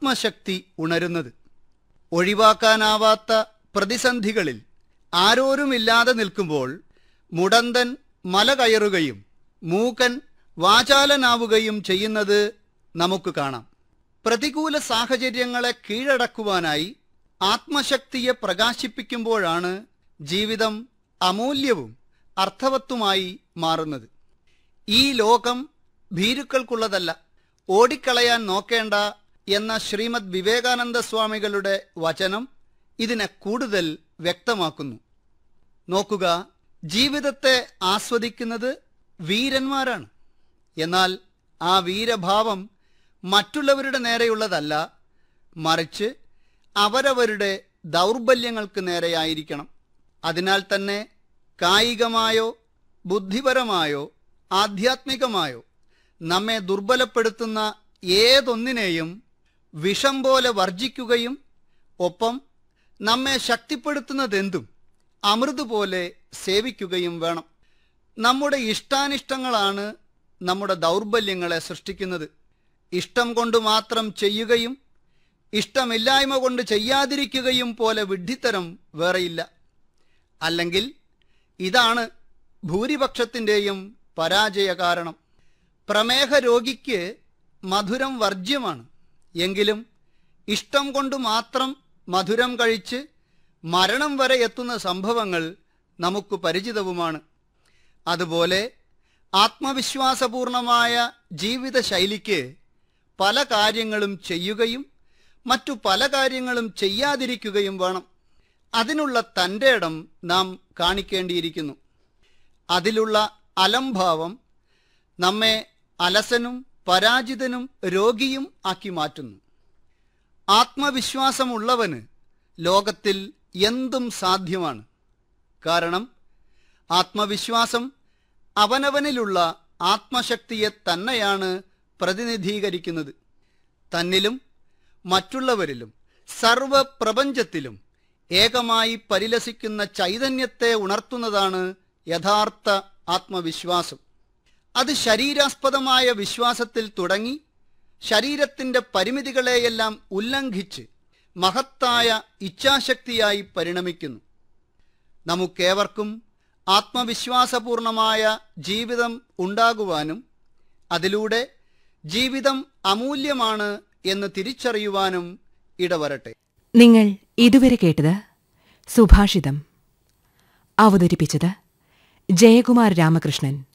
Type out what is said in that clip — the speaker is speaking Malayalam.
ആത്മശക്തി ഉണരുന്നത് ഒഴിവാക്കാനാവാത്ത പ്രതിസന്ധികളിൽ ആരോരുമില്ലാതെ നിൽക്കുമ്പോൾ മുടന്തൻ മല കയറുകയും മൂക്കൻ വാചാലനാവുകയും ചെയ്യുന്നത് നമുക്ക് കാണാം പ്രതികൂല സാഹചര്യങ്ങളെ കീഴടക്കുവാനായി ആത്മശക്തിയെ പ്രകാശിപ്പിക്കുമ്പോഴാണ് ജീവിതം അമൂല്യവും അർത്ഥവത്തുമായി മാറുന്നത് ഈ ലോകം ഭീരുക്കൾക്കുള്ളതല്ല ഓടിക്കളയാൻ നോക്കേണ്ട എന്ന ശ്രീമദ് വിവേകാനന്ദ സ്വാമികളുടെ വചനം ഇതിനെ കൂടുതൽ വ്യക്തമാക്കുന്നു നോക്കുക ജീവിതത്തെ ആസ്വദിക്കുന്നത് വീരന്മാരാണ് എന്നാൽ ആ വീരഭാവം മറ്റുള്ളവരുടെ നേരെയുള്ളതല്ല മറിച്ച് അവരവരുടെ ദൗർബല്യങ്ങൾക്ക് നേരെയായിരിക്കണം അതിനാൽ തന്നെ കായികമായോ ബുദ്ധിപരമായോ ആധ്യാത്മികമായോ നമ്മെ ദുർബലപ്പെടുത്തുന്ന ഏതൊന്നിനെയും വിഷം പോലെ വർജിക്കുകയും ഒപ്പം നമ്മെ ശക്തിപ്പെടുത്തുന്നതെന്തും അമൃത് പോലെ സേവിക്കുകയും വേണം നമ്മുടെ ഇഷ്ടാനിഷ്ടങ്ങളാണ് നമ്മുടെ ദൗർബല്യങ്ങളെ സൃഷ്ടിക്കുന്നത് ഇഷ്ടം കൊണ്ട് മാത്രം ചെയ്യുകയും ഇഷ്ടമില്ലായ്മ കൊണ്ട് ചെയ്യാതിരിക്കുകയും പോലെ വിഡ്ഢിത്തരം വേറെയില്ല അല്ലെങ്കിൽ ഇതാണ് ഭൂരിപക്ഷത്തിൻ്റെയും പരാജയ കാരണം പ്രമേഹ രോഗിക്ക് മധുരം വർജ്യമാണ് എങ്കിലും ഇഷ്ടം കൊണ്ട് മാത്രം മധുരം കഴിച്ച് മരണം വരെ എത്തുന്ന സംഭവങ്ങൾ നമുക്ക് പരിചിതവുമാണ് അതുപോലെ ആത്മവിശ്വാസപൂർണമായ ജീവിതശൈലിക്ക് പല കാര്യങ്ങളും ചെയ്യുകയും മറ്റു പല കാര്യങ്ങളും ചെയ്യാതിരിക്കുകയും വേണം അതിനുള്ള തൻ്റെ ഇടം നാം കാണിക്കേണ്ടിയിരിക്കുന്നു അതിലുള്ള അലംഭാവം നമ്മെ അലസനും പരാജിതനും രോഗിയും ആക്കി മാറ്റുന്നു ആത്മവിശ്വാസമുള്ളവന് ലോകത്തിൽ എന്തും സാധ്യമാണ് കാരണം ആത്മവിശ്വാസം അവനവനിലുള്ള ആത്മശക്തിയെ തന്നെയാണ് പ്രതിനിധീകരിക്കുന്നത് തന്നിലും മറ്റുള്ളവരിലും സർവപ്രപഞ്ചത്തിലും ഏകമായി പരിലസിക്കുന്ന ചൈതന്യത്തെ ഉണർത്തുന്നതാണ് യഥാർത്ഥ ആത്മവിശ്വാസം അത് ശരീരാസ്പദമായ വിശ്വാസത്തിൽ തുടങ്ങി ശരീരത്തിന്റെ പരിമിതികളെയെല്ലാം ഉല്ലംഘിച്ച് മഹത്തായ ഇച്ഛാശക്തിയായി പരിണമിക്കുന്നു നമുക്കേവർക്കും ആത്മവിശ്വാസപൂർണമായ ജീവിതം ഉണ്ടാകുവാനും അതിലൂടെ ജീവിതം അമൂല്യമാണ് എന്ന് തിരിച്ചറിയുവാനും ഇടവരട്ടെ നിങ്ങൾ ഇതുവരെ കേട്ടത് സുഭാഷിതം അവതരിപ്പിച്ചത് ജയകുമാർ രാമകൃഷ്ണൻ